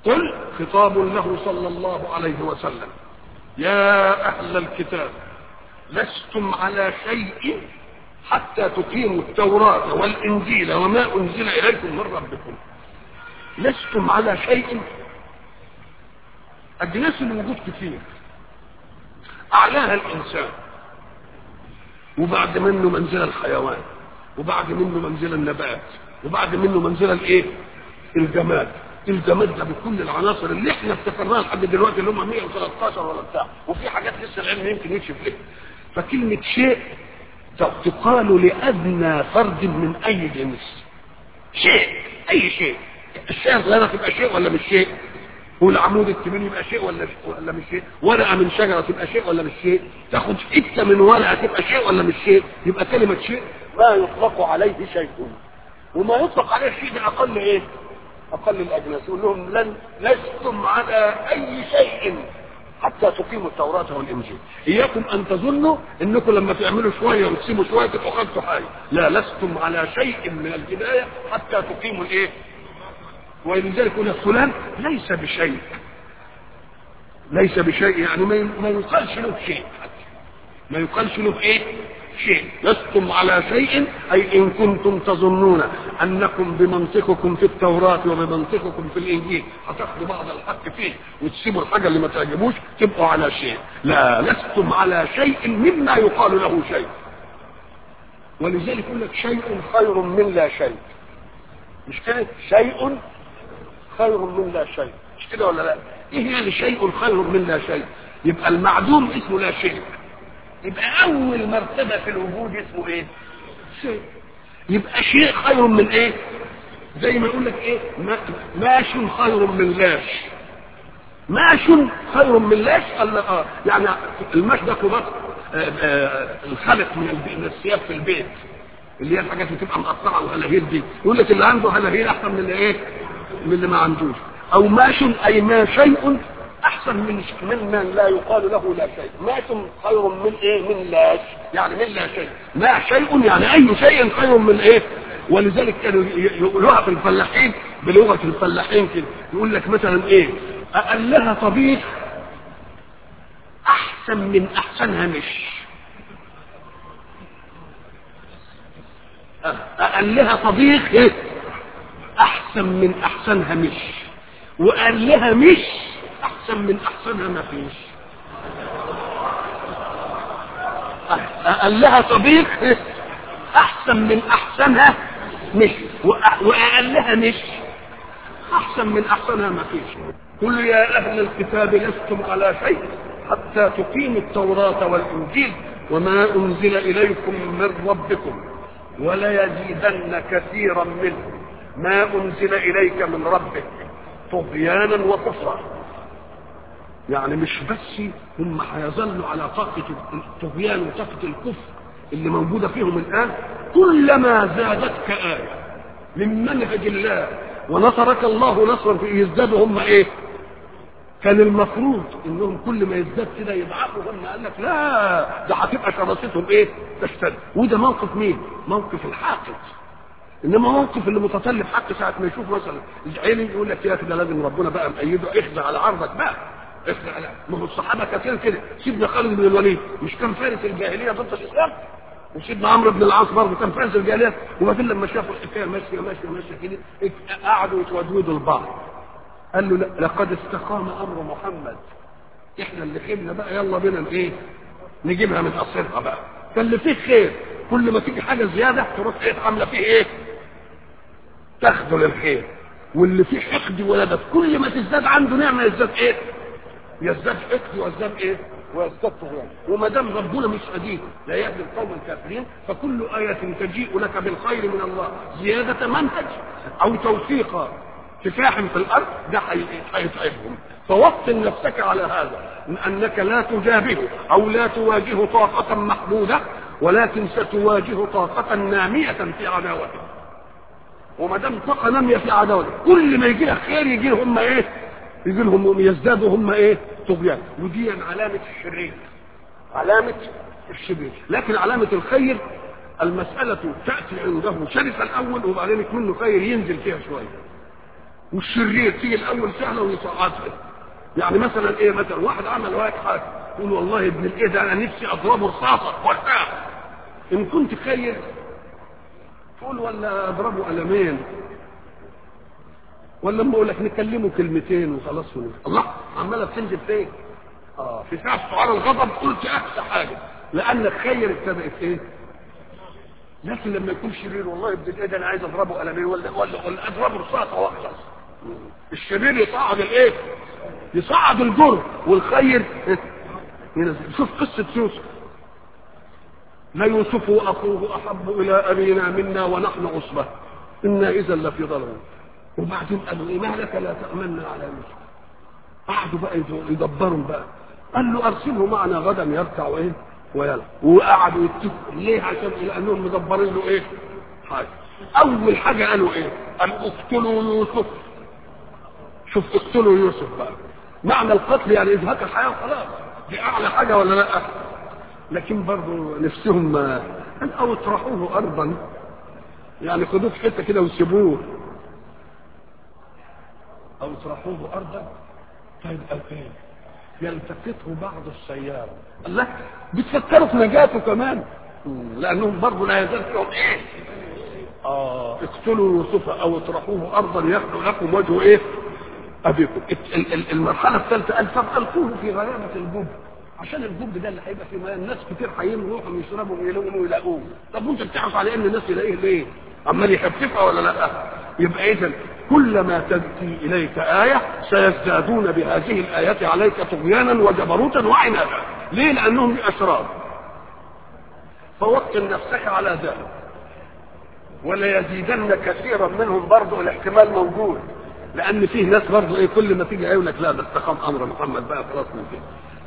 قل خطاب له صلى الله عليه وسلم يا أهل الكتاب لستم على شيء حتى تقيموا التوراة والإنجيل وما أنزل إليكم من ربكم لستم على شيء أجناس الوجود كثير أعلاها الإنسان وبعد منه منزل الحيوان وبعد منه منزل النبات وبعد منه منزل الايه الجماد الجماد ده بكل العناصر اللي احنا افتكرناها لحد دلوقتي اللي هم 113 ولا بتاع وفي حاجات لسه العلم يمكن يكشف لها فكلمة شيء تقال لأدنى فرد من أي جنس شيء أي شيء الشيء الصغيرة تبقى شيء ولا مش شيء والعمود الكبير يبقى شيء ولا ولا مش شيء ورقه من شجره تبقى شيء ولا مش شيء تاخد حته من ورقه تبقى شيء ولا مش شيء يبقى كلمه شيء ما يطلق عليه شيء وما يطلق عليه شيء ده اقل ايه اقل الاجناس يقول لهم لن لستم على اي شيء حتى تقيموا التوراة والإنجيل إياكم أن تظنوا أنكم لما تعملوا شوية وتسيبوا شوية تبقوا خدتوا حاجة لا لستم على شيء من البداية حتى تقيموا الإيه ولذلك يقول فلان ليس بشيء ليس بشيء يعني ما ما يقالش له شيء ما يقالش له ايه شيء لستم على شيء اي ان كنتم تظنون انكم بمنطقكم في التوراة وبمنطقكم في الانجيل هتاخدوا بعض الحق فيه وتسيبوا الحاجة اللي ما تعجبوش تبقوا على شيء لا لستم على شيء مما يقال له شيء ولذلك يقول لك شيء خير من لا شيء مش كده شيء خير من لا شيء مش كده ولا لا ايه يعني شيء خير من لا شيء يبقى المعدوم اسمه لا شيء يبقى اول مرتبة في الوجود اسمه ايه شيء يبقى شيء خير من ايه زي ما يقول لك ايه ماش خير من لاش ماش خير من لاش قال اه يعني الماش ده كبار الخلق من البيت من الثياب في البيت اللي هي الحاجات اللي تبقى مقطعه وهلاهيل دي يقول لك اللي عنده هلاهيل احسن من اللي ايه من اللي ما عندوش او ماش اي ما شيء احسن من من من لا يقال له لا شيء ماش خير من ايه من لاش يعني من لا شيء ما شيء يعني اي شيء خير من ايه ولذلك كانوا يقولوها في الفلاحين بلغه الفلاحين كده يقول لك مثلا ايه اقلها طبيخ احسن من احسنها مش اقلها طبيخ ايه احسن من احسنها مش وقال لها مش احسن من احسنها ما فيش قال لها طبيخ احسن من احسنها مش وقال لها مش احسن من احسنها ما فيش قل يا اهل الكتاب لستم على شيء حتى تقيموا التوراة والانجيل وما انزل اليكم من ربكم وليزيدن كثيرا منه ما انزل اليك من ربك طغيانا وكفرا يعني مش بس هم هيظلوا على طاقة الطغيان وطاقة الكفر اللي موجودة فيهم الآن كلما زادتك آية من منهج الله ونصرك الله نصرا في يزدادوا هم ايه كان المفروض انهم كل ما يزداد كده يضعفوا هم قال لك لا ده هتبقى شراستهم ايه تشتد وده موقف مين موقف الحاقد انما موقف اللي متطلب حق ساعه ما يشوف مثلا العيني يقول لك يا كده لازم ربنا بقى مأيده اخذ على عرضك بقى اخذ على ما هو الصحابه كتير كده سيدنا خالد بن الوليد مش كان فارس الجاهليه ضد الاسلام وسيدنا عمرو بن العاص برضه كان فارس الجاهليه وبعدين لما شافوا الحكايه ماشيه ماشيه ماشيه كده قعدوا يتودودوا لبعض قال له لا لقد استقام امر محمد احنا اللي خيبنا بقى يلا بينا ايه نجيبها من اصلها بقى فاللي فيه خير كل ما تيجي حاجه زياده تروح ايه عامله فيه ايه تاخده للخير واللي فيه حقد ولدت كل ما تزداد عنده نعمه يزداد ايه يزداد حقد ويزداد ايه ويزداد طغيان وما دام ربنا مش قدير لا يهدي القوم الكافرين فكل آية تجيء لك بالخير من الله زيادة منهج أو توثيق كفاح في الأرض ده هيتعبهم فوطن نفسك على هذا من أنك لا تجابه أو لا تواجه طاقة محدودة ولكن ستواجه طاقة نامية في عداوته وما دام طاقة نامية في عداوته كل ما يجي لك خير يجي لهم ايه؟ يجي لهم يزدادوا هم ايه؟ طغيان ودي علامة الشرير علامة الشرير لكن علامة الخير المسألة تأتي عنده شرس الأول وبعدين منه خير ينزل فيها شوية والشرير تيجي الاول سهله ويصعدها يعني مثلا ايه مثلا واحد عمل واحد حاجه يقول والله ابن الايه ده انا نفسي اضربه رصاصه وارتاح ان كنت خير تقول ولا اضربه قلمين ولا اما اقول لك نكلمه كلمتين وخلاص الله عماله بتنزل فين؟ اه في ساعه سؤال الغضب قلت اقصى حاجه لانك خير ابتدات ايه؟ لكن لما يكون شرير والله ابن الايه ده انا عايز اضربه قلمين ولا ولا, ولا اضربه رصاصه واخلص الشرير يصعد الايه؟ يصعد الجر والخير ينزل شوف قصه يوسف ليوسف واخوه احب الى ابينا منا ونحن عصبه انا اذا لفي ضلال وبعدين قالوا ايه ما لك لا تامنا على يوسف قعدوا بقى يدبروا بقى قال له ارسله معنا غدا يركع ايه ويلعب وقعدوا يتفقوا ليه عشان لانهم مدبرين له ايه حاجه اول حاجه قالوا ايه قال اقتلوا يوسف شوف اقتلوا يوسف بقى معنى القتل يعني ازهاق الحياه وخلاص دي اعلى حاجه ولا لا لكن برضه نفسهم قال او اطرحوه ارضا يعني خدوه في حته كده وسيبوه او اطرحوه ارضا طيب قال ايه يلتقطه بعض السيارة الله بتفكروا في نجاته كمان لانهم برضه لا يزال فيهم ايه اه اقتلوا يوسف او اطرحوه ارضا يخلو لكم وجه ايه ابيكم المرحله الثالثه قال طب القوه في غيابه الجب عشان الجب ده اللي هيبقى فيه مياه الناس كتير هيروحوا يشربوا ويلاقوا ويلاقوه طب وانت بتعرف على ان الناس يلاقيه ليه؟ عمال يخففها ولا لا؟ يبقى اذا كلما تأتي إليك آية سيزدادون بهذه الآيات عليك طغيانا وجبروتا وعنادا ليه؟ لأنهم أشرار فوطن نفسك على ذلك ولا يزيدن كثيرا منهم برضه الاحتمال موجود لأن فيه ناس برضه إيه كل ما تيجي يقول لك لا ده استقام أمر محمد بقى خلاص من كده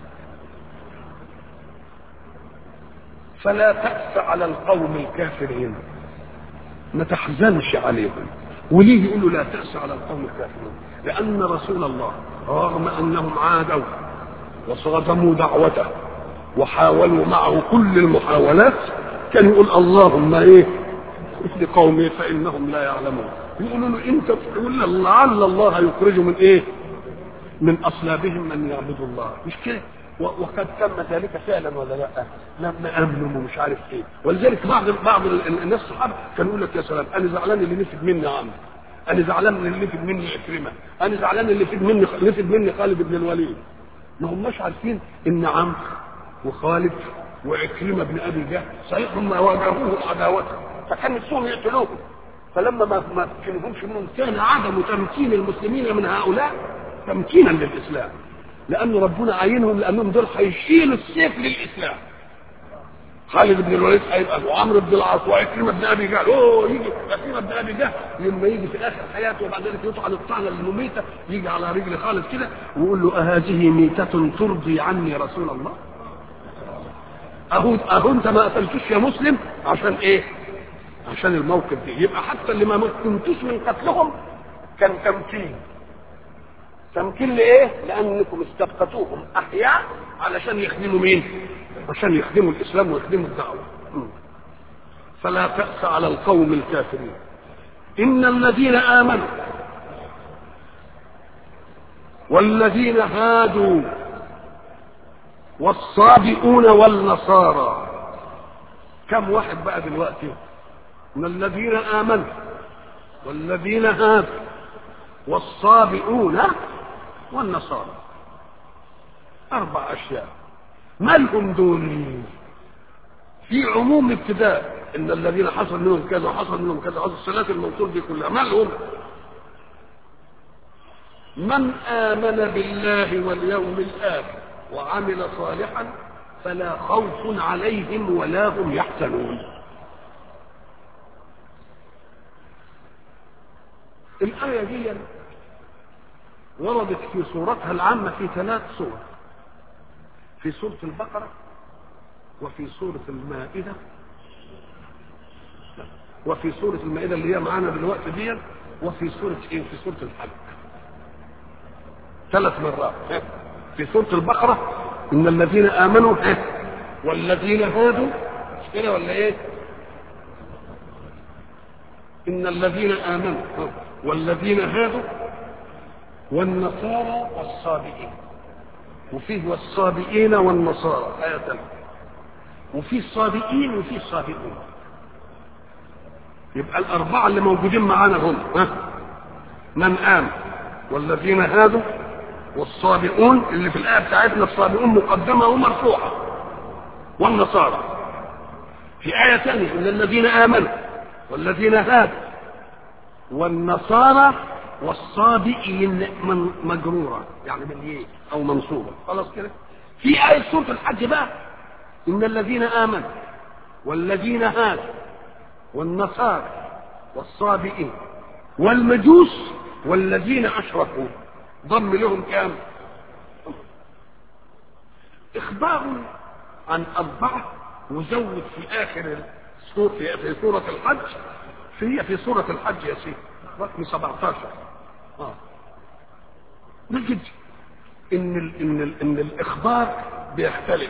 فلا تأس على القوم الكافرين ما تحزنش عليهم وليه يقول له لا تأس على القوم الكافرين لأن رسول الله رغم أنهم عادوا وصادموا دعوته وحاولوا معه كل المحاولات كان يقول اللهم ايه لقومي فإنهم لا يعلمون يقولوا له انت تقول لعل الله يخرج من ايه من اصلابهم من يعبد الله مش كده وقد تم ذلك فعلا ولا لا لما امنوا ومش عارف ايه ولذلك بعض بعض الناس الصحابه كانوا يقول لك يا سلام انا زعلان اللي نفد مني عمرو انا زعلان اللي نفد مني عكرمه انا زعلان اللي نفد مني نفد مني خالد بن الوليد ما هماش عارفين ان عمرو وخالد وعكرمه بن ابي جهل صحيح هم واجهوه عداوته فكان نفسهم يقتلوهم فلما ما ما كلمهمش منهم كان عدم تمكين المسلمين من هؤلاء تمكينا للاسلام لان ربنا عينهم لانهم دول هيشيلوا السيف للاسلام خالد بن الوليد هيبقى وعمرو بن العاص وعكرمه بن ابي جهل اوه يجي عكرمه بن ابي جهل لما يجي في اخر حياته وبعد ذلك يطعن الطعنه المميته يجي على رجل خالد كده ويقول له اهذه ميته ترضي عني رسول الله؟ اهو اهو انت ما قتلتوش يا مسلم عشان ايه؟ عشان الموقف ده يبقى حتى اللي ما كنتوش من قتلهم كان تمكين تمكين لايه؟ لانكم استبقتوهم احياء علشان يخدموا مين؟ عشان يخدموا الاسلام ويخدموا الدعوه. فلا تأس على القوم الكافرين. ان الذين امنوا والذين هادوا والصابئون والنصارى كم واحد بقى دلوقتي من الذين امنوا والذين هادوا والصابئون والنصارى اربع اشياء ما لهم دول في عموم ابتداء ان الذين حصل منهم كذا وحصل منهم كذا هذه الصلاه الموصول دي كلها ما لهم من امن بالله واليوم الاخر وعمل صالحا فلا خوف عليهم ولا هم يحزنون الآية دي وردت في صورتها العامة في ثلاث صور في سورة البقرة وفي سورة المائدة وفي سورة المائدة اللي هي معانا دلوقتي دي وفي سورة ايه في سورة الحج ثلاث مرات في سورة البقرة إن الذين آمنوا والذين هادوا مش كده ولا إيه؟ إن الذين آمنوا والذين هادوا والنصارى والصابئين وفيه والصابئين والنصارى آية ثانية وفي الصابئين وفي الصابئون يبقى الأربعة اللي موجودين معانا هم ها من آمن والذين هادوا والصابئون اللي في الآية بتاعتنا الصابئون مقدمة ومرفوعة والنصارى في آية ثانية إن الذين آمنوا والذين هادوا والنصارى والصابئين من مجرورة يعني باليه أو منصوبة خلاص كده في آية سورة الحج بقى إن الذين آمنوا والذين هادوا والنصارى والصابئين والمجوس والذين أشركوا ضم لهم كام إخبار عن أربعة وزود في آخر السور في, في سورة الحج في في سورة الحج يا سيدي رقم 17 اه نجد ان ال ان ال ان الاخبار بيختلف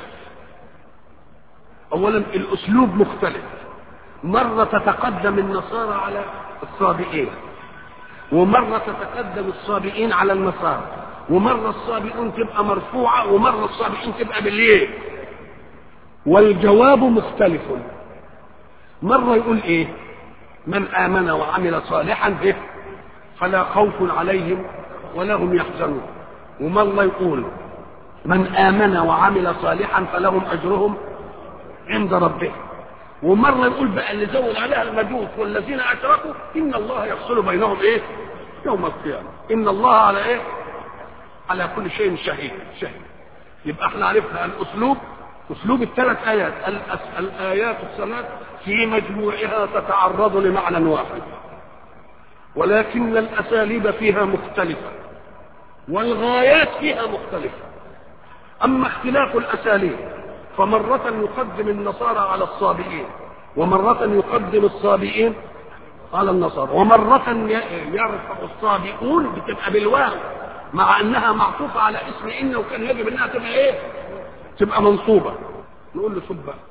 اولا الاسلوب مختلف مرة تتقدم النصارى على الصابئين ومرة تتقدم الصابئين على النصارى ومرة الصابئون تبقى مرفوعة ومرة الصابئين تبقى بالليل والجواب مختلف مرة يقول ايه من آمن وعمل صالحا به فلا خوف عليهم ولا هم يحزنون ومرة يقول من آمن وعمل صالحا فلهم أجرهم عند ربهم ومرة يقول بقى اللي زود عليها المجوس والذين أشركوا إن الله يفصل بينهم إيه يوم القيامة إن الله على إيه على كل شيء شهيد شهيد يبقى احنا عرفنا الأسلوب أسلوب الثلاث آيات الأس- الآيات الثلاث في مجموعها تتعرض لمعنى واحد ولكن الأساليب فيها مختلفة والغايات فيها مختلفة أما اختلاف الأساليب فمرة يقدم النصارى على الصابئين ومرة يقدم الصابئين على النصارى ومرة ي- يرفع الصابئون بتبقى بالواو مع أنها معطوفة على اسم إن وكان يجب أنها تبقى إيه؟ تبقى منصوبة نقول له شوف بقى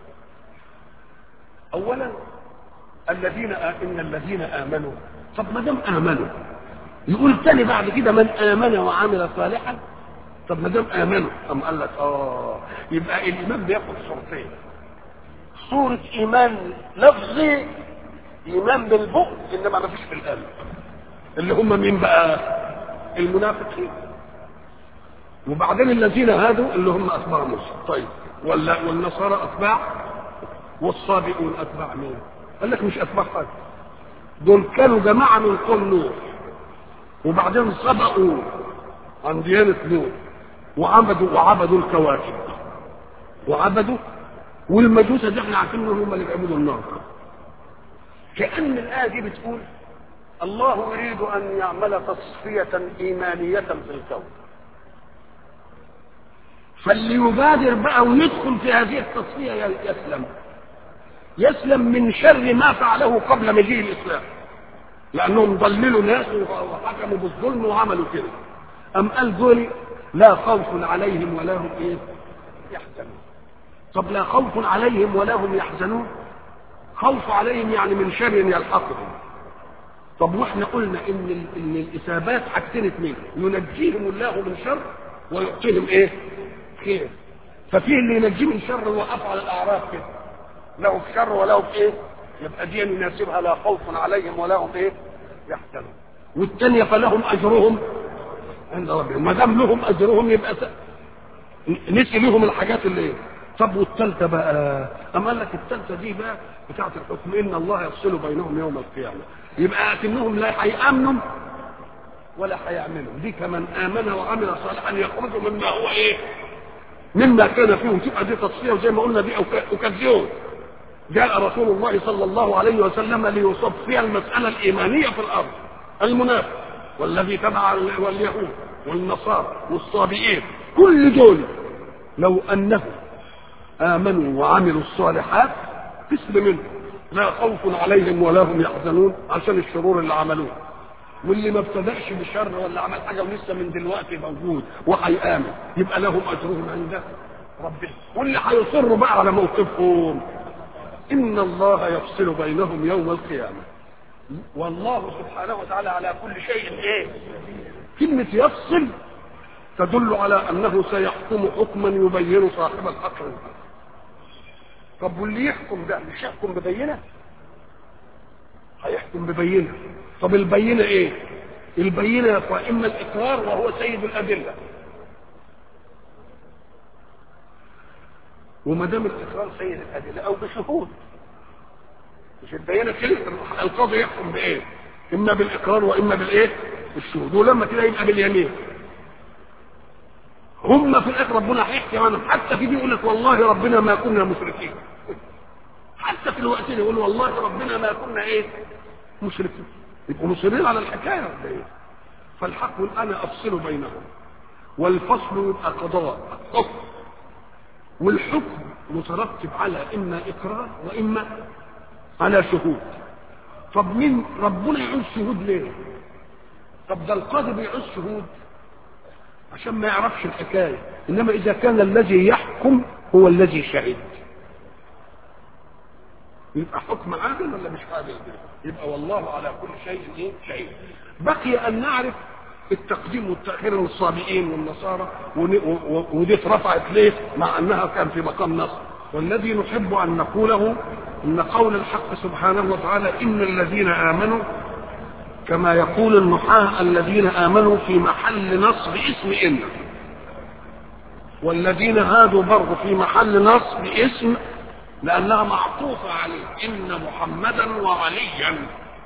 أولا الذين آ- إن الذين آمنوا طب ما دام آمنوا يقول تاني بعد كده من آمن وعمل صالحا طب ما دام آمنوا أم قال لك آه يبقى الإيمان بياخد صورتين صورة إيمان لفظي إيمان بالبق إنما ما فيش في القلب اللي هم مين بقى المنافقين وبعدين الذين هادوا اللي هم أتباع موسى طيب ولا والنصارى أتباع والصابئون أتباع مين قال لك مش أتباع حاجة دول كانوا جماعة من قوم نوح وبعدين سبقوا عن ديانة نوح وعبدوا وعبدوا الكواكب وعبدوا والمجوس دي احنا عارفين انهم هم اللي بيعبدوا النار كأن الآية دي بتقول الله يريد أن يعمل تصفية إيمانية في الكون فاللي يبادر بقى ويدخل في هذه التصفية يسلم يسلم من شر ما فعله قبل مجيء الإسلام لأنهم ضللوا ناس وحكموا بالظلم وعملوا كده أم قال دول لا خوف عليهم ولا هم إيه يحزنون طب لا خوف عليهم ولا هم يحزنون خوف عليهم يعني من شر يلحقهم طب واحنا قلنا ان ال- ان الاثابات حاجتين اثنين ينجيهم الله من شر ويعطيهم ايه خير ففي اللي ينجيه من شر ويوقف على الاعراف كده له في شر وله في ايه يبقى دي يناسبها لا خوف عليهم ولا هم ايه يحزنون والثانيه فلهم اجرهم عند ربهم ما دام لهم اجرهم يبقى س- نسي لهم الحاجات اللي ايه طب والثالثه بقى اما قال لك الثالثه دي بقى بتاعت الحكم ان الله يفصل بينهم يوم القيامه يبقى اكنهم لا هيامنوا ولا هيعملوا دي كمن امن وعمل صالحا يخرج مما هو ايه مما كان فيهم تبقى دي تصفيه وزي ما قلنا دي أوك- اوكازيون جاء رسول الله صلى الله عليه وسلم ليصفي المساله الايمانيه في الارض المنافق والذي تبع ال- واليهود والنصارى والصابئين كل دول لو انهم امنوا وعملوا الصالحات قسم منهم لا خوف عليهم ولا هم يحزنون عشان الشرور اللي عملوها واللي ما ابتدأش بشر ولا عمل حاجه ولسه من دلوقتي موجود وهيآمن يبقى لهم اجرهم عند ربهم واللي هيصروا بقى على موقفهم ان الله يفصل بينهم يوم القيامه والله سبحانه وتعالى على كل شيء ايه كلمة يفصل تدل على أنه سيحكم حكما يبين صاحب الحق من الحق. طب واللي يحكم ده مش يحكم ببينة هيحكم ببينة طب البينة ايه البينة يا أخوة إما الإقرار وهو سيد الأدلة وما دام الإقرار سيد الأدلة أو بشهود مش البينة كده القاضي يحكم بإيه إما بالإقرار وإما بالإيه بالشهود ولما كده يبقى باليمين هم في الاخر ربنا هيحكي عنهم حتى في دي يقول لك والله ربنا ما كنا مشركين حتى في الوقت ده يقول والله ربنا ما كنا ايه مشركين يبقوا مصرين على الحكايه ولا ايه فالحق يقول انا افصل بينهم والفصل يبقى قضاء حكم والحكم مترتب على اما اقرار واما على شهود طب مين ربنا يعوز شهود ليه طب ده القاضي بيعوز شهود عشان ما يعرفش الحكاية إنما إذا كان الذي يحكم هو الذي شهد يبقى حكم عادل ولا مش عادل يبقى والله على كل شيء ايه شهيد بقي ان نعرف التقديم والتاخير للصابئين والنصارى ون- و- و- ودي اترفعت ليه مع انها كان في مقام نصر والذي نحب ان نقوله ان قول الحق سبحانه وتعالى ان الذين امنوا كما يقول النحاة الذين آمنوا في محل نصب اسم إن والذين هادوا برضه في محل نصب اسم لأنها معطوفة عليه إن محمدا وعليا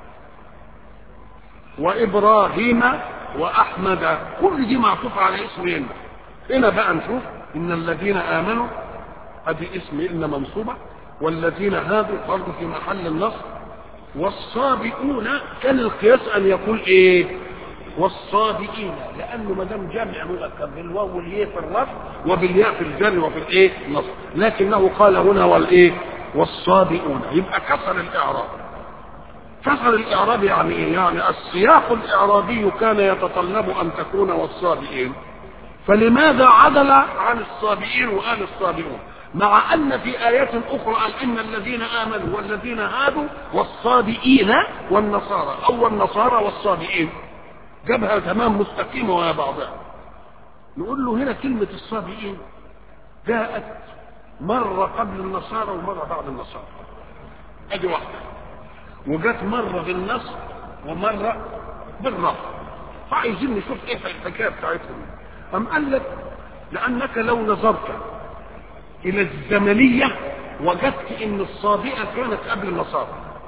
وإبراهيم وأحمد كل دي معطوفة على اسم إن هنا بقى نشوف إن الذين آمنوا أدي اسم إن منصوبة والذين هادوا برضه في محل النصب والصابئون كان القياس ان يقول ايه والصابئين لانه ما دام جمع مذكر بالواو والياء في الرفع وبالياء في الجر وفي الايه النصب لكنه قال هنا والايه والصابئون يبقى كسر الاعراب كسر الاعراب يعني ايه يعني السياق الاعرابي كان يتطلب ان تكون والصابئين فلماذا عدل عن الصابئين وقال الصابئون مع ان في ايات اخرى قال ان الذين امنوا والذين هادوا والصابئين والنصارى او النصارى والصابئين جابها تمام مستقيمه ويا بعضها نقول له هنا كلمه الصابئين جاءت مره قبل النصارى ومره بعد النصارى ادي واحده وجت مره بالنصر ومره بالرفع فعايزين نشوف ايه الحكايه بتاعتهم ام قال لك لانك لو نظرت الى الزمنية وجدت ان الصابئة كانت قبل النصارى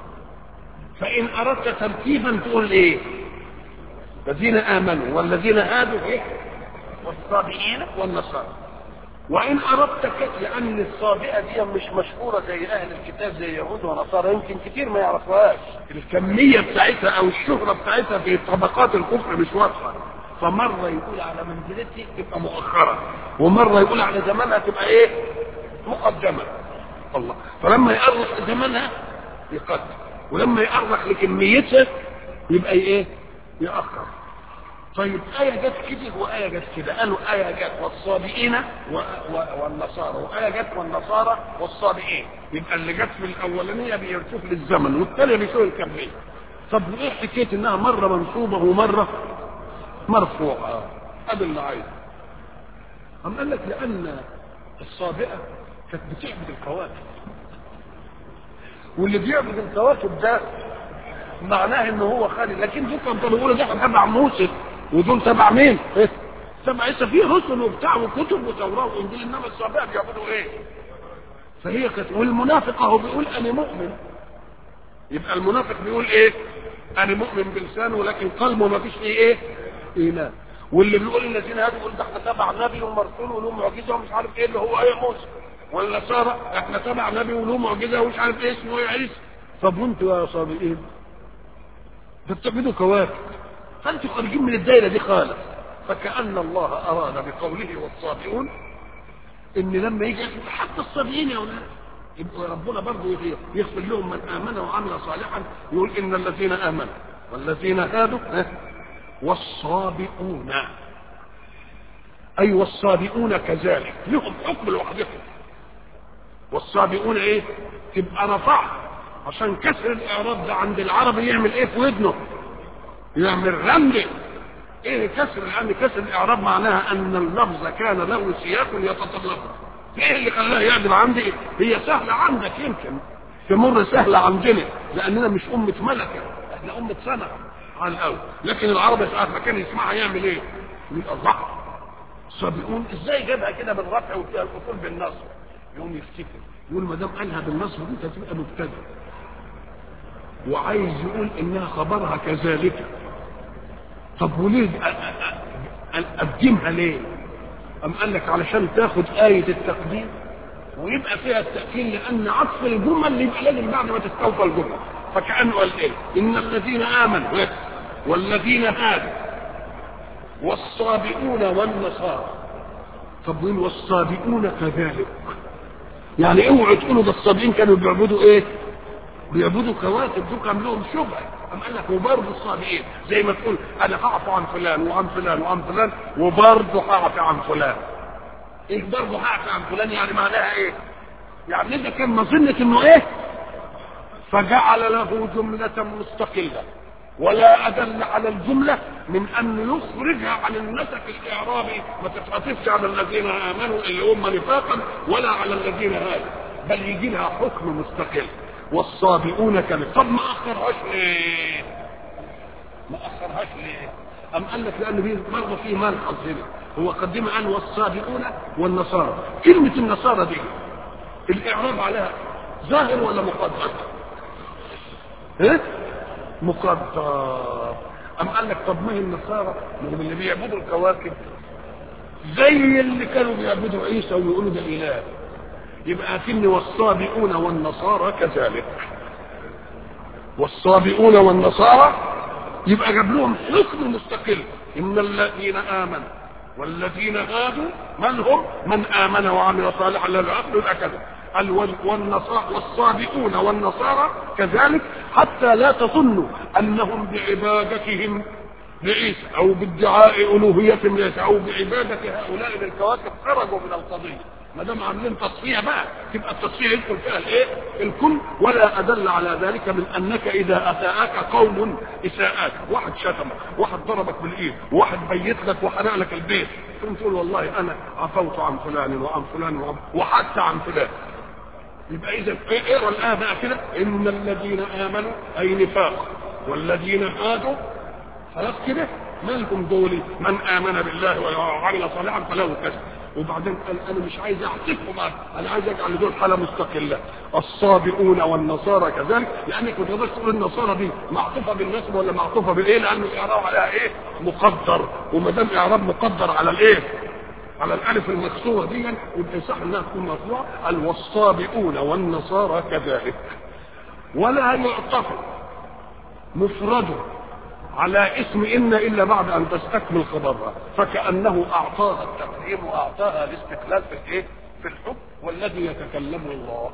فان اردت ترتيبا تقول ايه الذين امنوا والذين هادوا ايه والصابئين والنصارى وان اردت كت لان الصابئة دي مش مشهورة زي اهل الكتاب زي يهود ونصارى يمكن كتير ما يعرفوهاش الكمية بتاعتها او الشهرة بتاعتها في طبقات الكفر مش واضحة فمرة يقول على منزلتي تبقى مؤخرة ومرة يقول على زمانها تبقى ايه مقدمة الله فلما يأرخ زمانها يقدم ولما يأرخ لكميتها يبقى ايه يأخر طيب آية جت كده وآية جت كده قالوا آية جت والصابئين و... و... والنصارى وآية جت والنصارى والصابئين يبقى اللي جت في الأولانية بيرتوف للزمن والثانية بيشوف الكمية طب ايه حكاية انها مرة منصوبة ومرة مرفوعة هذا اللي عايز أم قال لك لأن الصابئة كانت بتعبد الكواكب واللي بيعبد الكواكب ده معناه ان هو خالي لكن دول كانوا بيقولوا ده تبع موسى ودول تبع مين؟ إيه؟ تبع عيسى فيه رسل وبتاع وكتب وتوراه وانجيل انما الصابئة بيعبدوا ايه؟ فهي كانت والمنافق اهو بيقول انا مؤمن يبقى المنافق بيقول ايه؟ انا مؤمن بلسانه ولكن قلبه ما فيش فيه ايه؟ ايمان واللي بيقول الذين هادوا يقول ده احنا تبع نبي ومرسول وله معجزه ومش عارف ايه اللي هو ايه موسى والنصارى احنا تبع نبي وله معجزه ومش عارف ايه اسمه ايه عيسى طب وانتوا يا صابئين ده بتعبدوا كواكب فانتوا خارجين من الدايره دي خالص فكأن الله أراد بقوله والصابئون إن لما يجي حتى الصابئين يا أولاد يبقى ربنا برضه يغفر لهم من آمن وعمل صالحا يقول إن الذين آمنوا والذين هادوا والصابئون أي والصابئون كذلك لهم حكم لوحدهم والصابئون إيه؟ تبقى رفع عشان كسر الإعراب ده عند العربي يعمل إيه في ودنه؟ يعمل رمل ايه كسر لان كسر الاعراب معناها ان اللفظ كان له سياق يتطلبه ايه اللي خلاه يعدل عندي هي سهله عندك يمكن تمر سهله عندنا لاننا مش امه ملكه احنا امه سنه على الاول لكن العرب ساعات ما كان يسمعها يعمل ايه؟ يقول الله السابقون ازاي جابها كده بالرفع وفيها الاصول بالنصب يقوم يفتكر يقول ما دام قالها بالنصب دي تبقى مبتدا وعايز يقول انها خبرها كذلك طب وليه اقدمها ليه ام قال لك علشان تاخد آية التقديم ويبقى فيها التأكيد لأن عطف الجمل يبقى لازم بعد ما تستوفى الجمل فكأنه قال إيه؟ إن الذين آمنوا والذين هادوا والصابئون والنصارى طب وين والصابئون كذلك يعني اوعوا تقولوا ده الصابئين كانوا بيعبدوا ايه؟ بيعبدوا كواكب دول كان لهم شبهه أم قال لك وبرضه الصابئين زي ما تقول انا هعفو عن فلان وعن فلان وعن فلان وبرضه هعفو عن فلان ايه برضه هعفو عن فلان يعني معناها ايه؟ يعني ده كان مظنة انه ايه؟ فجعل له جملة مستقلة ولا أدل على الجملة من أن يخرجها عن النسق الإعرابي ما تتعطفش على الذين آمنوا اللي هم نفاقا ولا على الذين هادوا بل يجي لها حكم مستقل والصابئون كانوا طب ما أخرهاش ليه؟ ما أخرهاش ليه؟ أم قال لك لأن في برضه في ملحظ هنا هو قدم عن والصابئون والنصارى كلمة النصارى دي الإعراب عليها ظاهر ولا مقدر؟ ايه مقدر ام قال لك طب ما هي النصارى من اللي بيعبدوا الكواكب زي اللي كانوا بيعبدوا عيسى ويقولوا ده اله يبقى اكن والصابئون والنصارى كذلك والصابئون والنصارى يبقى جاب لهم حكم مستقل ان الذين امنوا والذين هادوا من هم من امن وعمل صالحا لا يعقل الاكل قال والنصارى والصابئون والنصارى كذلك حتى لا تظنوا انهم بعبادتهم لعيسى او بادعاء الوهيتهم لعيسى او بعباده هؤلاء للكواكب خرجوا من القضيه ما دام عاملين تصفيه بقى تبقى التصفيه يدخل فيها الايه؟ الكل ولا ادل على ذلك من انك اذا اساءك قوم اساءات، واحد شتمك، واحد ضربك بالايد، واحد بيت لك وحرق لك البيت، ثم تقول والله انا عفوت عن فلان وعن فلان وعن وحتى عن فلان. يبقى اذا اقرا الايه بقى كده ان الذين امنوا اي نفاق والذين هادوا خلاص كده مالكم دول من امن بالله وعمل صالحا فله كذا وبعدين قال انا مش عايز اعطفهم انا عايز اجعل دول حاله مستقله الصابئون والنصارى كذلك لانك ما تقدرش تقول النصارى دي معطوفه بالنسبه ولا معطوفه بالايه لان الاعراب عليها ايه مقدر وما دام اعراب مقدر على الايه على الالف المكسوره دي يبقى يصح انها تكون مرفوعه الوصابئون والنصارى كذلك ولا يعطف مفرده على اسم ان الا بعد ان تستكمل خبرها فكانه اعطاها التقديم واعطاها الاستقلال في الايه؟ في الحكم والذي يتكلم الله.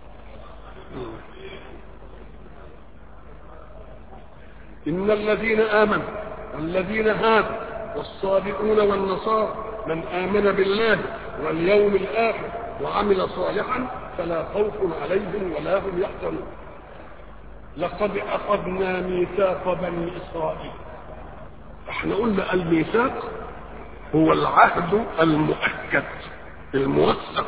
ان الذين امنوا والذين هادوا والصابئون والنصارى من امن بالله واليوم الاخر وعمل صالحا فلا خوف عليهم ولا هم يحزنون. لقد اخذنا ميثاق بني اسرائيل احنا قلنا الميثاق هو العهد المؤكد الموثق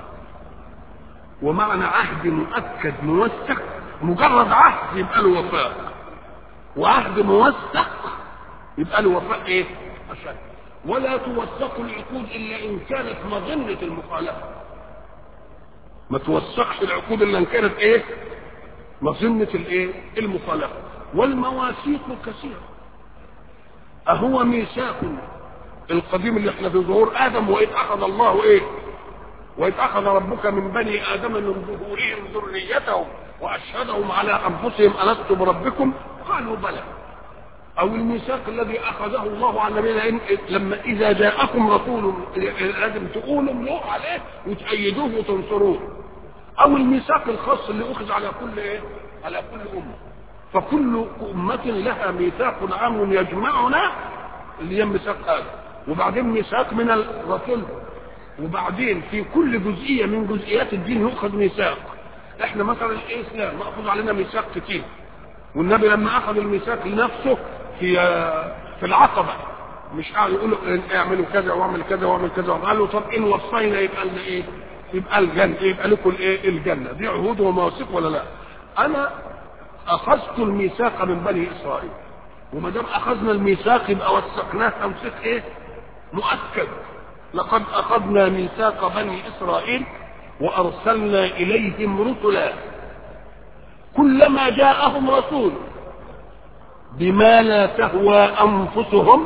ومعنى عهد مؤكد موثق مجرد عهد يبقى له وفاء وعهد موثق يبقى له وفاء ايه عشان ولا توثق العقود الا ان كانت مظنه المخالفه ما توثقش العقود الا ان كانت ايه مظنة الايه؟ المخالفة والمواثيق كثيرة أهو ميثاق القديم اللي احنا في ظهور آدم وإذ أخذ الله إيه؟ وإذ أخذ ربك من بني آدم من ظهورهم ذريتهم وأشهدهم على أنفسهم ألست بربكم؟ قالوا بلى أو الميثاق الذي أخذه الله على نبينا لما إذا جاءكم رسول لازم تقولوا له عليه وتأيدوه وتنصروه او الميثاق الخاص اللي اخذ على كل ايه على كل امه فكل امه لها ميثاق عام يجمعنا اللي هي ميثاق هذا وبعدين ميثاق من الرسول وبعدين في كل جزئيه من جزئيات الدين يؤخذ ميثاق احنا مثلا الاسلام ماخوذ علينا ميثاق كتير والنبي لما اخذ الميثاق لنفسه في في العقبه مش قاعد يقولوا اعملوا كذا واعمل كذا واعمل كذا قالوا طب ان وصينا يبقى لنا ايه؟ يبقى الجنه يبقى لكم الايه؟ الجنه دي عهود ومواثيق ولا لا؟ انا اخذت الميثاق من بني اسرائيل وما دام اخذنا الميثاق يبقى وثقناه توثيق ايه؟ مؤكد لقد اخذنا ميثاق بني اسرائيل وارسلنا اليهم رسلا كلما جاءهم رسول بما لا تهوى انفسهم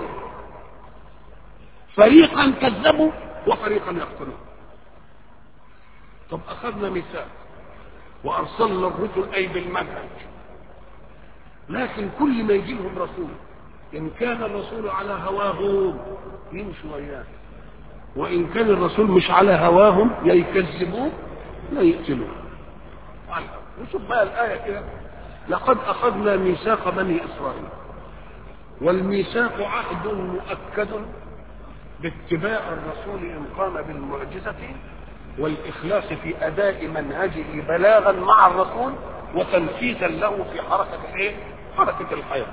فريقا كذبوا وفريقا يقتلون طب اخذنا ميثاق وارسلنا الرسل اي بالمنهج لكن كل ما يجي لهم رسول ان كان الرسول على هواهم يمشوا وياه وان كان الرسول مش على هواهم يا يكذبوه لا يقتلوه نشوف بقى الايه كده لقد اخذنا ميثاق بني اسرائيل والميثاق عهد مؤكد باتباع الرسول ان قام بالمعجزه والاخلاص في اداء منهجه بلاغا مع الرسول وتنفيذا له في حركه الايه؟ حركه الحياه.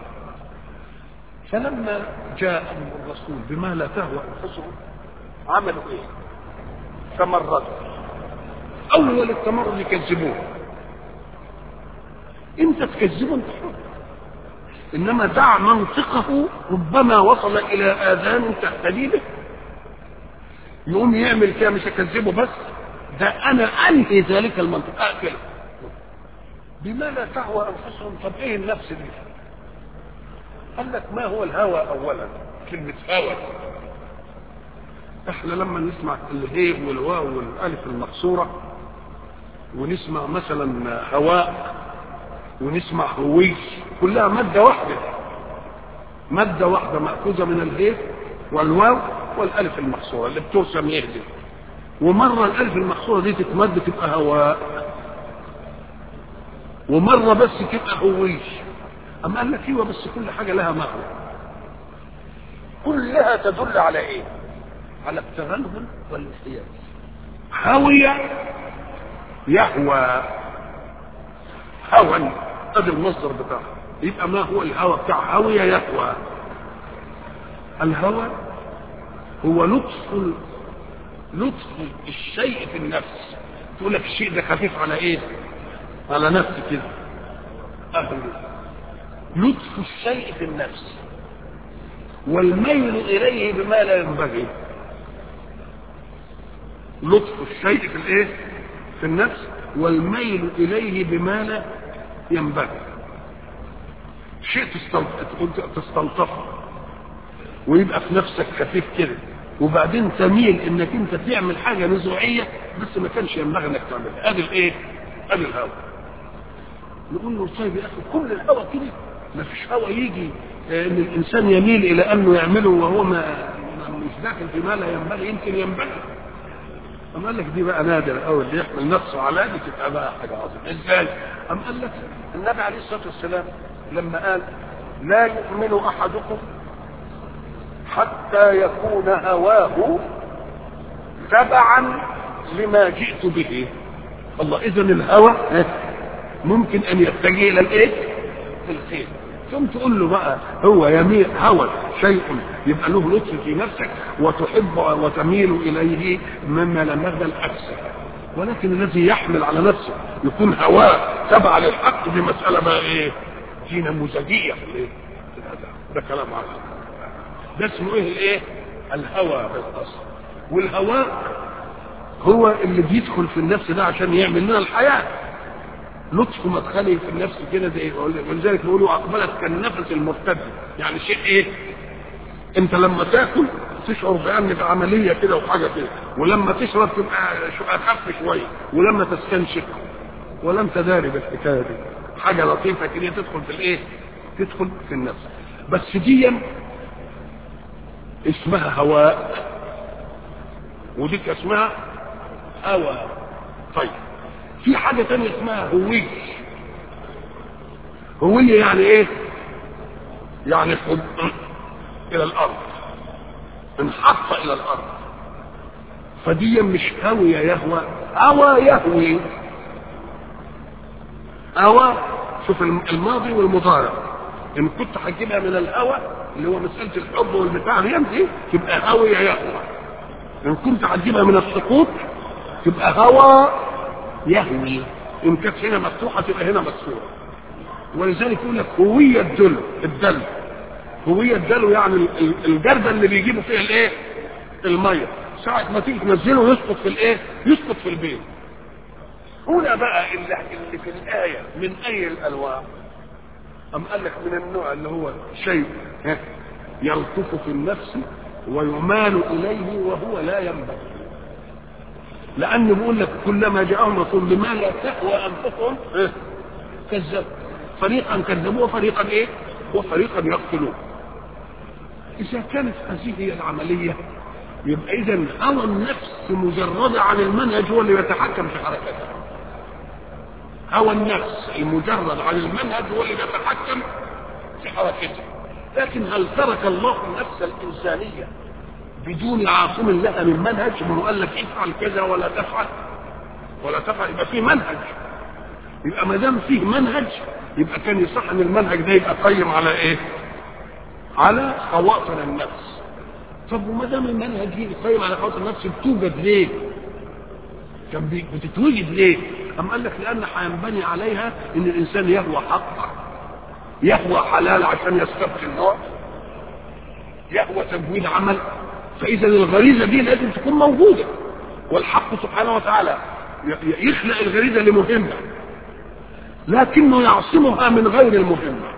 فلما جاءهم الرسول بما لا تهوى انفسهم عملوا ايه؟ تمردوا. اول التمرد يكذبوه. انت تكذبه انت حر. انما دع منطقه ربما وصل الى اذان تهتدي به يقوم يعمل كده مش اكذبه بس ده انا انهي ذلك المنطق اقتله بما لا تهوى انفسهم طب ايه النفس دي قال لك ما هو الهوى اولا كلمه هوى احنا لما نسمع الهي والواو والالف المقصوره ونسمع مثلا هواء ونسمع هوي كلها ماده واحده ماده واحده ماخوذه من الهي والواو والالف المقصوره اللي بترسم يهدي ومره الالف المقصوره دي تتمد تبقى هواء ومره بس تبقى هويش اما قال لك ايوه بس كل حاجه لها معنى كلها تدل على ايه على التغلغل والانحياز هوي يهوى هوى ادي المصدر بتاعه يبقى ما هو الهوى بتاع هوي يهوى الهوى هو لطف لطف الشيء في النفس تقول لك الشيء ده خفيف على ايه على نفسي كده أهل لطف الشيء في النفس والميل اليه بما لا ينبغي لطف الشيء في الايه في النفس والميل اليه بما لا ينبغي شيء تستلطفه ويبقى في نفسك خفيف كده وبعدين تميل انك انت تعمل حاجه نزوعيه بس ما كانش ينبغي انك تعملها ادي الايه؟ ادي الهوى نقول له طيب يا اخي كل الهوى كده ما فيش هوى يجي ان الانسان يميل الى انه يعمله وهو ما مش داخل فيما لا ينبغي يمكن ينبغي أم قال لك دي بقى نادر أوي اللي يحمل نفسه على دي تبقى بقى حاجة عظيمة إزاي؟ أم قال لك النبي عليه الصلاة والسلام لما قال لا يؤمن أحدكم حتى يكون هواه تبعا لما جئت به الله اذا الهوى ممكن ان يتجه الى الايه الخير ثم تقول له بقى هو يميل هوى شيء يبقى له لطف في نفسك وتحب وتميل اليه مما لم يغدى الاكثر ولكن الذي يحمل على نفسه يكون هواه تبع للحق دي مساله بقى ايه دي نموذجيه في الايه ده كلام عظيم ده اسمه ايه الايه الهوى بالاصل والهواء هو اللي بيدخل في النفس ده عشان يعمل لنا الحياه لطف مدخلي في النفس كده زي ولذلك بيقولوا اقبلت كالنفس المرتد يعني شيء ايه انت لما تاكل تشعر بان بعمليه كده وحاجه كده ولما تشرب تبقى اخف شويه ولما تستنشق ولم تداري بالحكايه دي حاجه لطيفه كده تدخل في الايه تدخل في النفس بس دي اسمها هواء وديك اسمها هوى طيب في حاجة تانية اسمها هوية هوية يعني ايه يعني حب الى الارض انحط الى الارض فدي مش هوية يهوى هوى يهوي هوى شوف الماضي والمضارع ان كنت هتجيبها من الهوى اللي هو مساله الحب والبتاع دي تبقى هاويه يهوى ان كنت هتجيبها من السقوط تبقى هوى يهوي ان كانت هنا مفتوحه تبقى هنا مكسوره ولذلك يقول لك هويه الدل الدل هويه الدلو يعني الجرده اللي بيجيبوا فيها الايه الميه ساعه ما تيجي تنزله يسقط في الايه يسقط في البيت هنا بقى اللي, اللي في الايه من اي الانواع ام قال لك من النوع اللي هو شيء يلطف في النفس ويمال اليه وهو لا ينبغي لانه بيقول لك كلما جاءهم رسول بما لا تهوى انفسهم كذبوا فريقا كذبوا وفريقا ايه وفريقا يقتلون اذا كانت هذه هي العمليه يبقى اذا هوى النفس مجرده عن المنهج هو اللي يتحكم في حركتها هوى النفس المجرد عن المنهج هو اللي يتحكم في حركتها لكن هل ترك الله النفس الانسانيه بدون عاصم لها من منهج من قال لك افعل كذا ولا تفعل ولا تفعل يبقى في منهج يبقى ما دام فيه منهج يبقى كان يصح ان المنهج ده يبقى قيم على ايه؟ على خواطر النفس. طب وما دام المنهج دي قيم على خواطر النفس بتوجد ليه؟ كان بتتوجد ليه؟ أم قال لك لأن هينبني عليها إن الإنسان يهوى حق يهوى حلال عشان يستبقي النوع يهوى تجويد عمل فإذا الغريزة دي لازم تكون موجودة والحق سبحانه وتعالى يخلق الغريزة لمهمة لكنه يعصمها من غير المهمة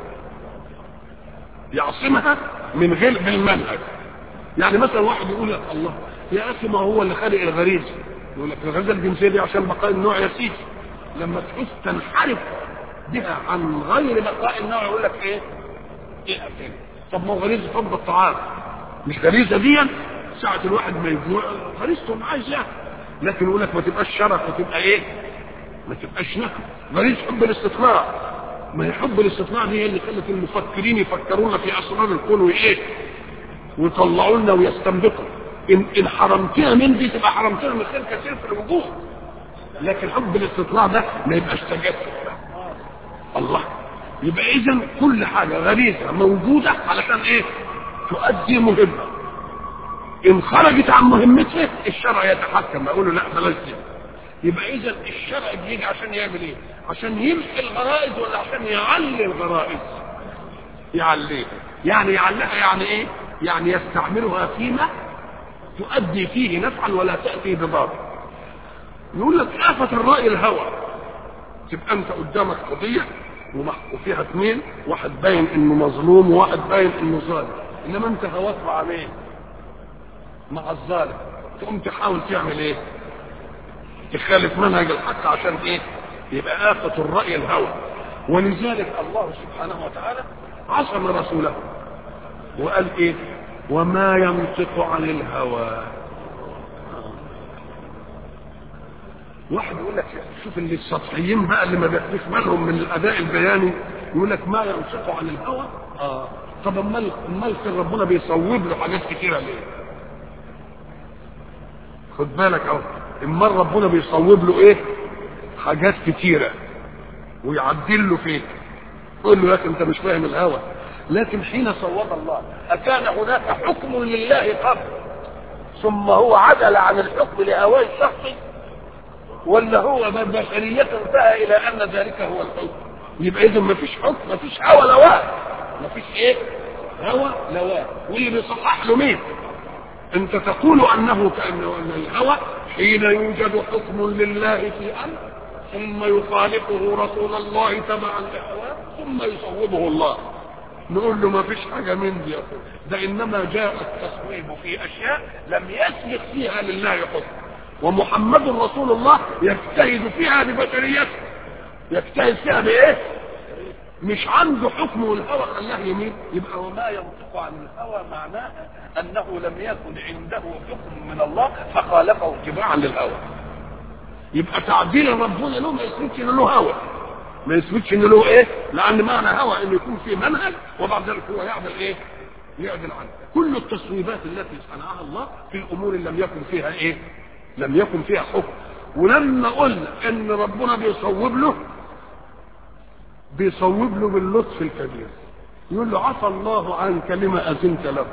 يعصمها من غير بالمنهج يعني مثلا واحد يقول لك الله يا اخي ما هو اللي خلق الغريزه يقول لك الغريزه الجنسيه دي عشان بقاء النوع يا سيدي لما تحس تنحرف بها عن غير بقاء النوع يقول لك ايه؟ ايه كده طب ما هو غريزه حب الطعام مش غريزه دي ساعة الواحد ما يجوع غريزته عايز يعني لكن يقول لك ما تبقاش شرف وتبقى ايه؟ ما تبقاش نكد غريزه حب الاستطلاع ما هي حب الاستطلاع دي هي اللي خلت المفكرين يفكرونا في اسرار الكون وايه؟ ويطلعوا لنا ويستنبطوا ان ان حرمتها من دي تبقى حرمتها من خير كثير في الوجود لكن حب الاستطلاع ده ما يبقاش تجسس الله يبقى اذا كل حاجه غريزه موجوده علشان ايه؟ تؤدي مهمه ان خرجت عن مهمتها الشرع يتحكم يقول له لا بلاش دي يبقى اذا الشرع بيجي عشان يعمل ايه؟ عشان يمحي الغرائز ولا عشان يعلي الغرائز؟ يعليها يعني يعليها يعني ايه؟ يعني يستعملها فيما تؤدي فيه نفعا ولا تأتي بضار يقول لك آفة الرأي الهوى تبقى أنت قدامك قضية وفيها اثنين واحد باين انه مظلوم وواحد باين انه ظالم انما انت هواك مع مين؟ مع الظالم تقوم تحاول تعمل ايه؟ تخالف منهج الحق عشان ايه؟ يبقى آفة الرأي الهوى ولذلك الله سبحانه وتعالى عصم رسوله وقال ايه؟ وما ينطق عن الهوى واحد يقول لك شوف اللي السطحيين بقى اللي ما بياخدوش بالهم من الاداء البياني يقول لك ما ينطق عن الهوى اه طب امال امال كان ربنا بيصوب له حاجات كتيره ليه؟ خد بالك اهو امال ربنا بيصوب له ايه؟ حاجات كتيره ويعدل له فيه يقول له يا اخي انت مش فاهم الهوى لكن حين صوب الله أكان هناك حكم لله قبل ثم هو عدل عن الحكم لهواه الشخصي ولا هو بشرية انتهى إلى أن ذلك هو الحكم يبقى إذا ما فيش حكم ما فيش هوى لواء ما فيش إيه هوى لواء واللي بيصحح له مين أنت تقول أنه كأنه أن الهوى حين يوجد حكم لله في أمر ثم يخالفه رسول الله تبعا لهواه ثم يصوبه الله نقول له ما فيش حاجة من دي أخوة. ده إنما جاء التصويب في أشياء لم يسبق فيها لله حكم ومحمد رسول الله يجتهد فيها ببشريته يجتهد فيها بإيه؟ مش عنده حكم والهوى خلاه يمين يبقى وما ينطق عن الهوى معناه أنه لم يكن عنده حكم من الله فخالفه اتباعا للهوى يبقى تعديل ربنا له ما يثبتش ان له هوى ما يثبتش ان له ايه لان معنى هوى انه يكون في منهج وبعد ذلك هو يعمل ايه يعدل عنه كل التصويبات التي صنعها الله في الامور لم يكن فيها ايه لم يكن فيها حكم ولما قلنا ان ربنا بيصوب له بيصوب له باللطف الكبير يقول له عفى الله عنك لما اذنت له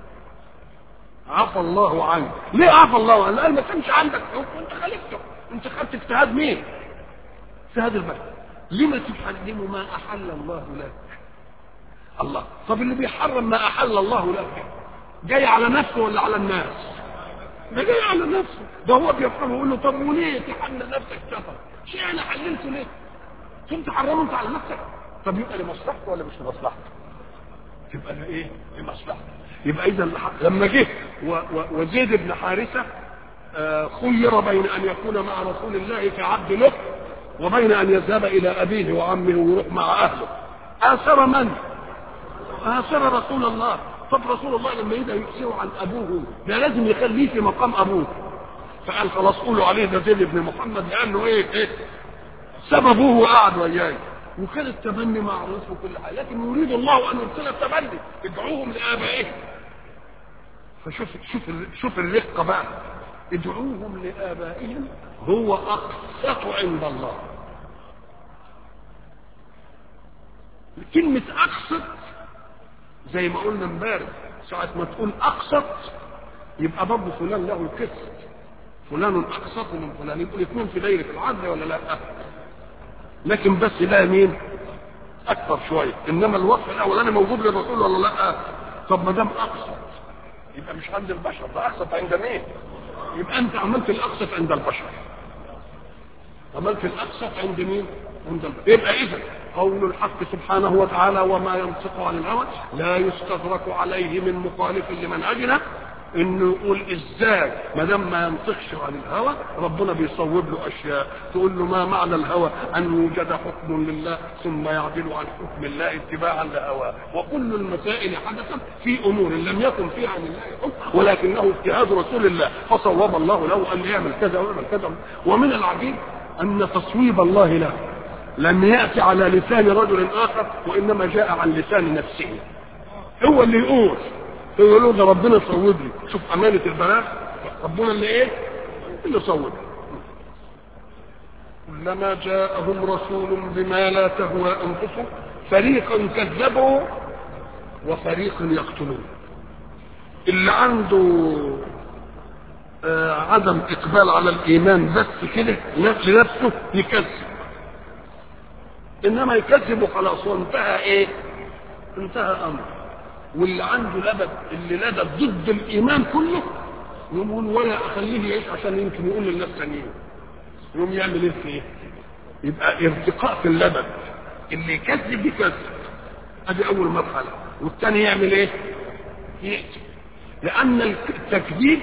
عفى الله عنك ليه عفى الله عنك قال ما كانش عندك حكم انت خالفته انت خدت اجتهاد مين اجتهاد البشر لما تحرم ما احل الله لك الله طب اللي بيحرم ما احل الله لك جاي على نفسه ولا على الناس ده جاي على نفسه ده هو بيفهم يقول له طب وليه تحل نفسك شطر شيء انا حللته ليه كنت حرمه انت على نفسك طب يبقى لمصلحته ولا مش لمصلحته تبقى انا ايه لمصلحته يبقى اذا لما جه و- و- وزيد بن حارثه آه، خير بين ان يكون مع رسول الله كعبد له وبين ان يذهب الى ابيه وعمه ويروح مع اهله اثر من؟ اثر رسول الله طب رسول الله لما يبدا يحسره عن ابوه ده لازم يخليه في مقام ابوه فقال خلاص قولوا عليه ده زيد بن محمد لانه ايه ايه ساب ابوه وقعد وياي وكان التبني معروف وكل حاجه لكن يريد الله ان يرسل التبني ادعوهم لابائهم فشوف شوف ال- شوف الرقه بقى ادعوهم لابائهم هو اقسط عند الله كلمة أقسط زي ما قلنا امبارح ساعة ما تقول أقسط يبقى برضه فلان له قسط فلان أقسط من فلان يبقوا الاثنين في دايرة العدل ولا لا؟ لكن بس ده مين؟ أكثر شوية إنما الوصف الأولاني موجود للرسول ولا لا؟ طب ما دام أقسط يبقى مش عند البشر ده أقسط عند مين؟ يبقى أنت عملت الأقسط عند البشر عملت الأقسط عند مين؟ عند البشر يبقى إذا قول الحق سبحانه وتعالى وما ينطق عن الهوى لا يستدرك عليه من مخالف لمنهجنا انه يقول ازاي ما دام ما ينطقش عن الهوى ربنا بيصوب له اشياء تقول له ما معنى الهوى ان يوجد حكم لله ثم يعدل عن حكم الله اتباعا لهواه وكل المسائل حدثت في امور لم يكن فيها عن الله حكم ولكنه اجتهاد رسول الله فصوب الله له ان يعمل كذا ويعمل كذا ومن العجيب ان تصويب الله له لم يأتي على لسان رجل آخر وإنما جاء عن لسان نفسه هو اللي يقول يقول له ده ربنا صوب لي شوف أمانة البلاغ ربنا اللي إيه اللي صوب كلما جاءهم رسول بما لا تهوى أنفسهم فريقا كذبوا وفريقا يقتلون اللي عنده آه عدم إقبال على الإيمان بس كده لنفسه يكذب انما يكذب وخلاص وانتهى ايه انتهى امر واللي عنده لبد اللي لدد ضد الايمان كله يقول ولا اخليه يعيش عشان يمكن يقول للناس ثانيين يقوم يعمل ايه في ايه يبقى ارتقاء في اللبد اللي يكذب يكذب ادي اول مرحله والثاني يعمل ايه يقتل لان التكذيب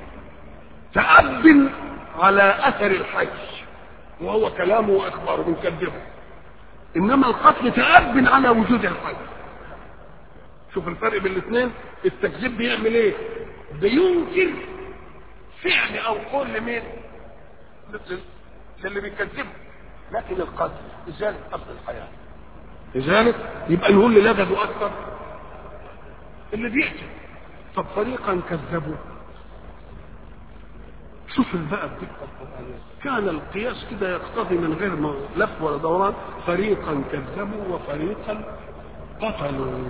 تأب على اثر الحي وهو كلامه واخباره بنكذبه انما القتل تأب على وجود الحي شوف الفرق بين الاثنين التكذيب بيعمل ايه بينكر فعل او قول لمين للي بيكذبه لكن القتل ازاله اصل الحياه لذلك يبقى نقول اللي لدده اكثر اللي بيقتل طب فريقا كذبوا شوف بقى الدقه القرانيه كان القياس كده يقتضي من غير ما لف ولا دوران فريقا كذبوا وفريقا قتلوا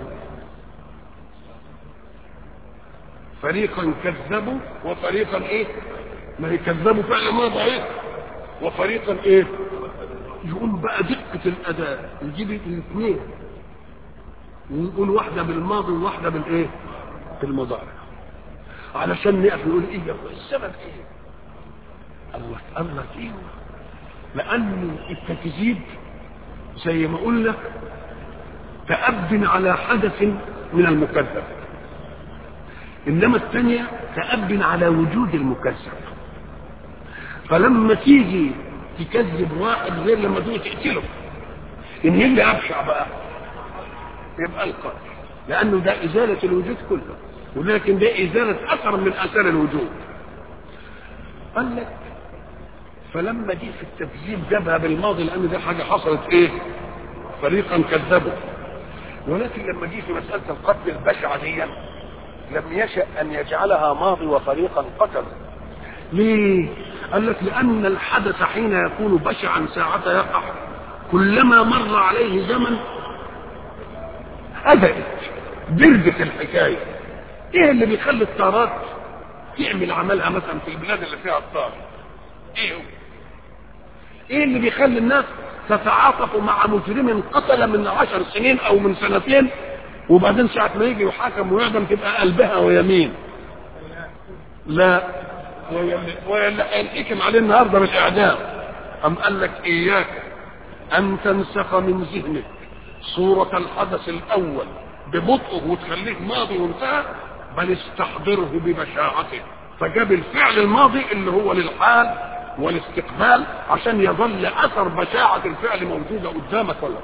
فريقا كذبوا وفريقا ايه ما هي كذبوا فعل ماضي ايه وفريقا ايه يقول بقى دقة الأداء يجيب الاثنين ويقول واحدة بالماضي وواحدة بالايه بالمضارع علشان نقف نقول ايه السبب ايه الله الله ايه لان التكذيب زي ما قلنا تأب على حدث من المكذب انما الثانية تأب على وجود المكذب فلما تيجي تكذب واحد غير لما تيجي تقتله ان هي اللي ابشع بقى يبقى القتل لانه ده ازالة الوجود كله ولكن ده ازالة اثر من اثار الوجود قال لك فلما دي في التكذيب جابها بالماضي لان دي حاجه حصلت ايه فريقا كذبوا ولكن لما جه في مساله القتل البشعه دي لم يشأ ان يجعلها ماضي وفريقا قتل ليه قال لك لان الحدث حين يكون بشعا ساعة يقع كلما مر عليه زمن أدأت بردت الحكاية ايه اللي بيخلي الطارات تعمل عملها مثلا في البلاد اللي فيها الطار ايه هو ايه اللي بيخلي الناس تتعاطف مع مجرم قتل من عشر سنين او من سنتين وبعدين ساعة ما يجي يحاكم ويعدم تبقى قلبها ويمين لا واللي هينحكم عليه النهارده بالاعدام ام قال لك اياك ان تنسخ من ذهنك صورة الحدث الاول ببطء وتخليه ماضي وانتهى بل استحضره ببشاعته فجاب الفعل الماضي اللي هو للحال والاستقبال عشان يظل اثر بشاعة الفعل موجودة قدامك ولا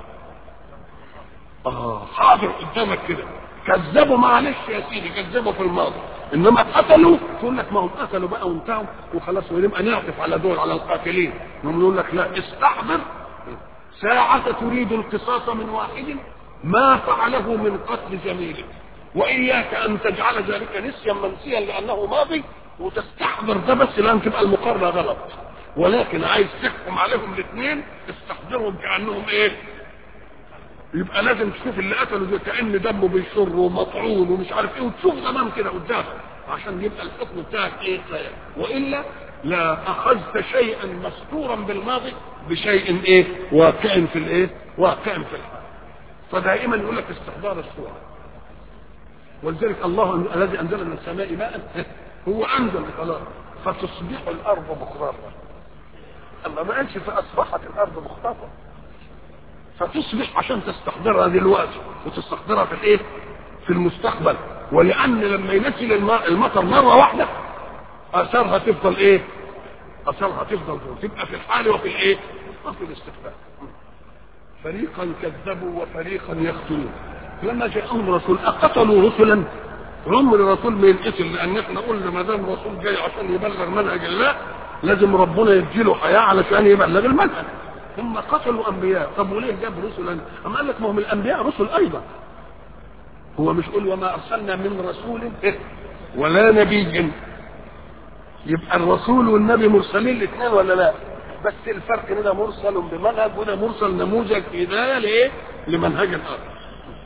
اه حاضر قدامك كده كذبوا معلش يا سيدي كذبوا في الماضي انما قتلوا تقول لك ما هم قتلوا بقى وانتهوا وخلاص ونبقى نعطف على دول على القاتلين نقول لك لا استحضر ساعة تريد القصاص من واحد ما فعله من قتل زميله واياك ان تجعل ذلك نسيا منسيا لانه ماضي وتستحضر ده بس لان تبقى المقارنه غلط ولكن عايز تحكم عليهم الاثنين استحضرهم كانهم ايه يبقى لازم تشوف اللي قتله ده كان دمه بيشر ومطعون ومش عارف ايه وتشوف تمام كده قدامك عشان يبقى الحكم بتاعك ايه خير والا لا اخذت شيئا مستورا بالماضي بشيء ايه واقع في الايه واقع في الحال فدائما يقول لك استحضار الصوره ولذلك الله الذي انزل من السماء ماء هو انزل خلاص فتصبح الارض مخضره اما ما قالش فاصبحت الارض مخضره فتصبح عشان تستحضرها دلوقتي وتستحضرها في الايه في المستقبل ولان لما ينزل الماء المطر مره واحده اثارها تفضل ايه اثارها تفضل تبقى في الحال وفي الايه وفي الاستقبال فريقا كذبوا وفريقا يقتلون لما جاءهم رسول اقتلوا رسلا عمر الرسول ما ينقتل لان احنا قلنا ما دام الرسول جاي عشان يبلغ منهج الله لازم ربنا يديله حياه علشان يبلغ المنهج ثم قتلوا انبياء طب وليه جاب رسلا اما قال لك ما هم الانبياء رسل ايضا هو مش يقول وما ارسلنا من رسول ولا نبي يبقى الرسول والنبي مرسلين الاثنين ولا لا بس الفرق ان ده مرسل بمنهج وده مرسل نموذج هدايه لايه لمنهج الاخر